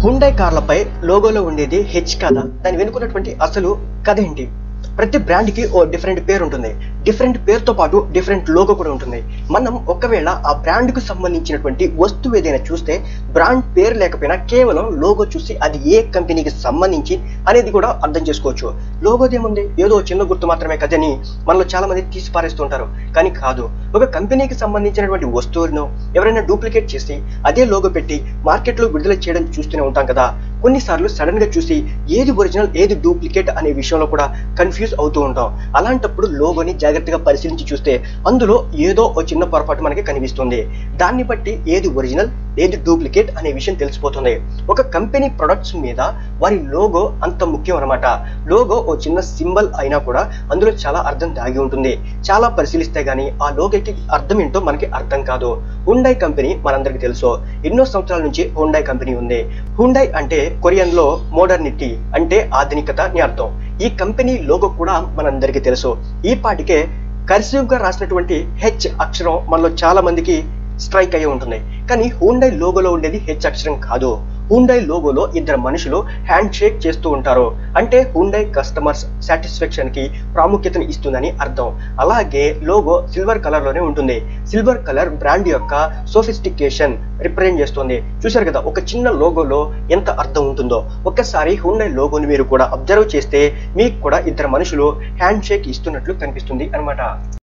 Hyundai కార్లపై లోగోలో ఉండేది H కాదా దాని వెనుకున్నటువంటి అసలు కథ ఏంటి ప్రతి బ్రాండ్ కి ఓ డిఫరెంట్ పేరు ఉంటుంది డిఫరెంట్ పేరుతో పాటు డిఫరెంట్ లోగో కూడా ఉంటుంది మనం ఒకవేళ ఆ బ్రాండ్ కు సంబంధించినటువంటి వస్తువు ఏదైనా చూస్తే బ్రాండ్ పేరు లేకపోయినా కేవలం లోగో చూసి అది ఏ కంపెనీకి సంబంధించి అనేది కూడా అర్థం చేసుకోవచ్చు లోగోది ఏముంది ఏదో చిన్న గుర్తు మాత్రమే కదని మనలో చాలా మంది తీసి పారేస్తుంటారు కానీ కాదు ఒక కంపెనీకి సంబంధించినటువంటి వస్తువులను ఎవరైనా డూప్లికేట్ చేసి అదే లోగో పెట్టి మార్కెట్లో విడుదల చేయడం చూస్తూనే ఉంటాం కదా కొన్నిసార్లు సడన్ గా చూసి ఏది ఒరిజినల్ ఏది డూప్లికేట్ అనే విషయంలో కూడా కన్ఫ్యూజ్ అవుతూ ఉంటాం అలాంటప్పుడు లోగోని జాగ్రత్తగా పరిశీలించి చూస్తే అందులో ఏదో ఓ చిన్న పొరపాటు మనకి కనిపిస్తుంది దాన్ని బట్టి ఏది ఒరిజినల్ ఏది డూప్లికేట్ అనే విషయం తెలిసిపోతుంది ఒక కంపెనీ ప్రొడక్ట్స్ మీద వారి లోగో అంత ముఖ్యం అనమాట లోగో ఓ చిన్న సింబల్ అయినా కూడా అందులో చాలా అర్థం దాగి ఉంటుంది చాలా పరిశీలిస్తే గానీ ఆ లోగోకి అర్థం ఏంటో మనకి అర్థం కాదు హుండై కంపెనీ మనందరికీ తెలుసు ఎన్నో సంవత్సరాల నుంచి హుండై కంపెనీ ఉంది హుండై అంటే కొరియన్ లో మోడర్నిటీ అంటే ఆధునికత అని అర్థం ఈ కంపెనీ లోగో కూడా మనందరికీ తెలుసు ఈ పాటికే కర్సివ్ గా రాసినటువంటి హెచ్ అక్షరం మనలో చాలా మందికి స్ట్రైక్ అయ్యి ఉంటుంది కానీ హూండై లోగోలో ఉండేది హెచ్ అక్షరం కాదు హూండై లోగోలో ఇద్దరు మనుషులు హ్యాండ్ షేక్ చేస్తూ ఉంటారు అంటే హూండై కస్టమర్స్ సాటిస్ఫాక్షన్ కి ప్రాముఖ్యతను ఇస్తుందని అర్థం అలాగే లోగో సిల్వర్ కలర్ లోనే ఉంటుంది సిల్వర్ కలర్ బ్రాండ్ యొక్క సోఫిస్టికేషన్ రిప్రజెంట్ చేస్తుంది చూశారు కదా ఒక చిన్న లోగోలో ఎంత అర్థం ఉంటుందో ఒక్కసారి హుండై లోగోని మీరు కూడా అబ్జర్వ్ చేస్తే మీకు కూడా ఇద్దరు మనుషులు హ్యాండ్ షేక్ ఇస్తున్నట్లు కనిపిస్తుంది అన్నమాట